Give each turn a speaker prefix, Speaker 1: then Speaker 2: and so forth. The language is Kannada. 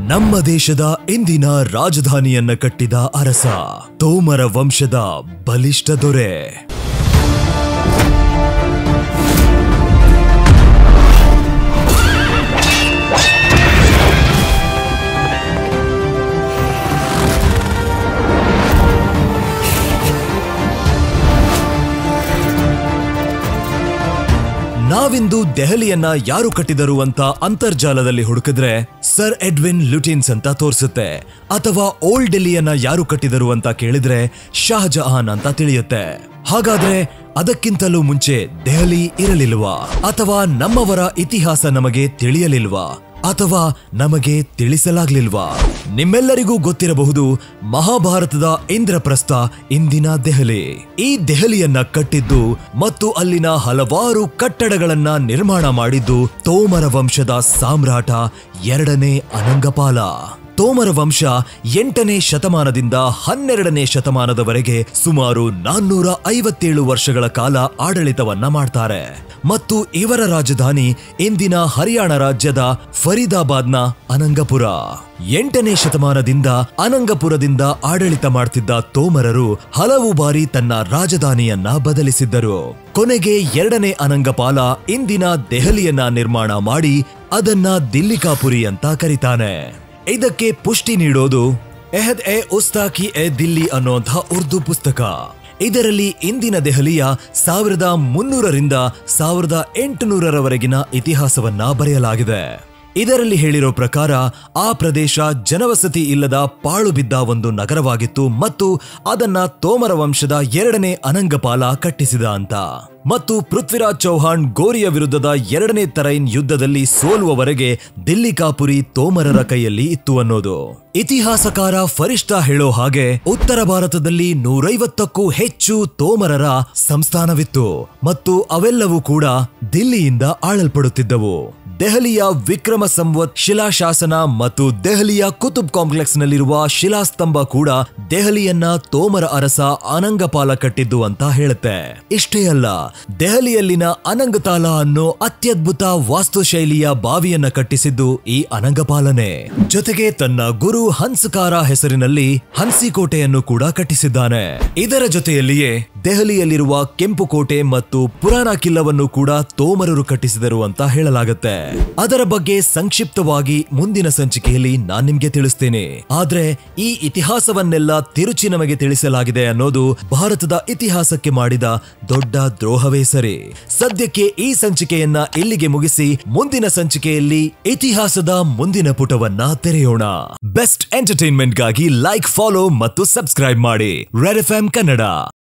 Speaker 1: ನಮ್ಮ ದೇಶದ ಇಂದಿನ ರಾಜಧಾನಿಯನ್ನ ಕಟ್ಟಿದ ಅರಸ ತೋಮರ ವಂಶದ ಬಲಿಷ್ಠ ದೊರೆ ನಾವಿಂದು ದೆಹಲಿಯನ್ನ ಯಾರು ಕಟ್ಟಿದರು ಅಂತ ಅಂತರ್ಜಾಲದಲ್ಲಿ ಹುಡುಕಿದ್ರೆ ಸರ್ ಎಡ್ವಿನ್ ಲುಟಿನ್ಸ್ ಅಂತ ತೋರಿಸುತ್ತೆ ಅಥವಾ ಓಲ್ಡ್ ಡೆಲ್ಲಿಯನ್ನ ಯಾರು ಕಟ್ಟಿದರು ಅಂತ ಕೇಳಿದ್ರೆ ಶಹಜಹಾನ್ ಅಂತ ತಿಳಿಯುತ್ತೆ ಹಾಗಾದ್ರೆ ಅದಕ್ಕಿಂತಲೂ ಮುಂಚೆ ದೆಹಲಿ ಇರಲಿಲ್ವಾ ಅಥವಾ ನಮ್ಮವರ ಇತಿಹಾಸ ನಮಗೆ ತಿಳಿಯಲಿಲ್ವಾ ಅಥವಾ ನಮಗೆ ತಿಳಿಸಲಾಗ್ಲಿಲ್ವಾ ನಿಮ್ಮೆಲ್ಲರಿಗೂ ಗೊತ್ತಿರಬಹುದು ಮಹಾಭಾರತದ ಇಂದ್ರಪ್ರಸ್ಥ ಇಂದಿನ ದೆಹಲಿ ಈ ದೆಹಲಿಯನ್ನ ಕಟ್ಟಿದ್ದು ಮತ್ತು ಅಲ್ಲಿನ ಹಲವಾರು ಕಟ್ಟಡಗಳನ್ನ ನಿರ್ಮಾಣ ಮಾಡಿದ್ದು ತೋಮರ ವಂಶದ ಸಾಮ್ರಾಟ ಎರಡನೇ ಅನಂಗಪಾಲ ತೋಮರ ವಂಶ ಎಂಟನೇ ಶತಮಾನದಿಂದ ಹನ್ನೆರಡನೇ ಶತಮಾನದವರೆಗೆ ಸುಮಾರು ನಾನ್ನೂರ ಐವತ್ತೇಳು ವರ್ಷಗಳ ಕಾಲ ಆಡಳಿತವನ್ನ ಮಾಡ್ತಾರೆ ಮತ್ತು ಇವರ ರಾಜಧಾನಿ ಇಂದಿನ ಹರಿಯಾಣ ರಾಜ್ಯದ ಫರೀದಾಬಾದ್ನ ಅನಂಗಪುರ ಎಂಟನೇ ಶತಮಾನದಿಂದ ಅನಂಗಪುರದಿಂದ ಆಡಳಿತ ಮಾಡ್ತಿದ್ದ ತೋಮರರು ಹಲವು ಬಾರಿ ತನ್ನ ರಾಜಧಾನಿಯನ್ನ ಬದಲಿಸಿದ್ದರು ಕೊನೆಗೆ ಎರಡನೇ ಅನಂಗಪಾಲ ಇಂದಿನ ದೆಹಲಿಯನ್ನ ನಿರ್ಮಾಣ ಮಾಡಿ ಅದನ್ನ ದಿಲ್ಲಿಕಾಪುರಿ ಅಂತ ಕರೀತಾನೆ ಇದಕ್ಕೆ ಪುಷ್ಟಿ ನೀಡೋದು ಎಹದ್ ಎ ಉಸ್ತಾಕಿ ಎ ದಿಲ್ಲಿ ಅನ್ನುವಂತಹ ಉರ್ದು ಪುಸ್ತಕ ಇದರಲ್ಲಿ ಇಂದಿನ ದೆಹಲಿಯ ಸಾವಿರದ ಮುನ್ನೂರರಿಂದ ಸಾವಿರದ ಎಂಟುನೂರರವರೆಗಿನ ಇತಿಹಾಸವನ್ನ ಬರೆಯಲಾಗಿದೆ ಇದರಲ್ಲಿ ಹೇಳಿರೋ ಪ್ರಕಾರ ಆ ಪ್ರದೇಶ ಜನವಸತಿ ಇಲ್ಲದ ಪಾಳು ಬಿದ್ದ ಒಂದು ನಗರವಾಗಿತ್ತು ಮತ್ತು ಅದನ್ನ ತೋಮರ ವಂಶದ ಎರಡನೇ ಅನಂಗಪಾಲ ಕಟ್ಟಿಸಿದ ಅಂತ ಮತ್ತು ಪೃಥ್ವಿರಾಜ್ ಚೌಹಾಣ್ ಗೋರಿಯ ವಿರುದ್ಧದ ಎರಡನೇ ತರೈನ್ ಯುದ್ಧದಲ್ಲಿ ಸೋಲುವವರೆಗೆ ದಿಲ್ಲಿಕಾಪುರಿ ತೋಮರರ ಕೈಯಲ್ಲಿ ಇತ್ತು ಅನ್ನೋದು ಇತಿಹಾಸಕಾರ ಫರಿಷ್ಠಾ ಹೇಳೋ ಹಾಗೆ ಉತ್ತರ ಭಾರತದಲ್ಲಿ ನೂರೈವತ್ತಕ್ಕೂ ಹೆಚ್ಚು ತೋಮರರ ಸಂಸ್ಥಾನವಿತ್ತು ಮತ್ತು ಅವೆಲ್ಲವೂ ಕೂಡ ದಿಲ್ಲಿಯಿಂದ ಆಳಲ್ಪಡುತ್ತಿದ್ದವು ದೆಹಲಿಯ ವಿಕ್ರಮ ಸಂವತ್ ಶಿಲಾಶಾಸನ ಮತ್ತು ದೆಹಲಿಯ ಕುತುಬ್ ಕಾಂಪ್ಲೆಕ್ಸ್ ನಲ್ಲಿರುವ ಶಿಲಾಸ್ತಂಭ ಕೂಡ ದೆಹಲಿಯನ್ನ ತೋಮರ ಅರಸ ಅನಂಗಪಾಲ ಕಟ್ಟಿದ್ದು ಅಂತ ಹೇಳುತ್ತೆ ಇಷ್ಟೇ ಅಲ್ಲ ದೆಹಲಿಯಲ್ಲಿನ ಅನಂಗತಾಲ ಅನ್ನೋ ಅತ್ಯದ್ಭುತ ವಾಸ್ತುಶೈಲಿಯ ಬಾವಿಯನ್ನ ಕಟ್ಟಿಸಿದ್ದು ಈ ಅನಂಗಪಾಲನೆ ಜೊತೆಗೆ ತನ್ನ ಗುರು ಹನ್ಸ್ಕಾರ ಹೆಸರಿನಲ್ಲಿ ಹನ್ಸಿಕೋಟೆಯನ್ನು ಕೂಡ ಕಟ್ಟಿಸಿದ್ದಾನೆ ಇದರ ಜೊತೆಯಲ್ಲಿಯೇ ದೆಹಲಿಯಲ್ಲಿರುವ ಕೆಂಪು ಕೋಟೆ ಮತ್ತು ಪುರಾಣ ಕಿಲ್ಲವನ್ನು ಕೂಡ ತೋಮರರು ಕಟ್ಟಿಸಿದರು ಅಂತ ಹೇಳಲಾಗುತ್ತೆ ಅದರ ಬಗ್ಗೆ ಸಂಕ್ಷಿಪ್ತವಾಗಿ ಮುಂದಿನ ಸಂಚಿಕೆಯಲ್ಲಿ ನಾನ್ ನಿಮ್ಗೆ ತಿಳಿಸ್ತೇನೆ ಆದ್ರೆ ಈ ಇತಿಹಾಸವನ್ನೆಲ್ಲ ತಿರುಚಿ ನಮಗೆ ತಿಳಿಸಲಾಗಿದೆ ಅನ್ನೋದು ಭಾರತದ ಇತಿಹಾಸಕ್ಕೆ ಮಾಡಿದ ದೊಡ್ಡ ದ್ರೋಹವೇ ಸರಿ ಸದ್ಯಕ್ಕೆ ಈ ಸಂಚಿಕೆಯನ್ನ ಇಲ್ಲಿಗೆ ಮುಗಿಸಿ ಮುಂದಿನ ಸಂಚಿಕೆಯಲ್ಲಿ ಇತಿಹಾಸದ ಮುಂದಿನ ಪುಟವನ್ನ ತೆರೆಯೋಣ ಬೆಸ್ಟ್ ಎಂಟರ್ಟೈನ್ಮೆಂಟ್ಗಾಗಿ ಲೈಕ್ ಫಾಲೋ ಮತ್ತು ಸಬ್ಸ್ಕ್ರೈಬ್ ಮಾಡಿ ರೆಡ್ ಎಫ್ ಕನ್ನಡ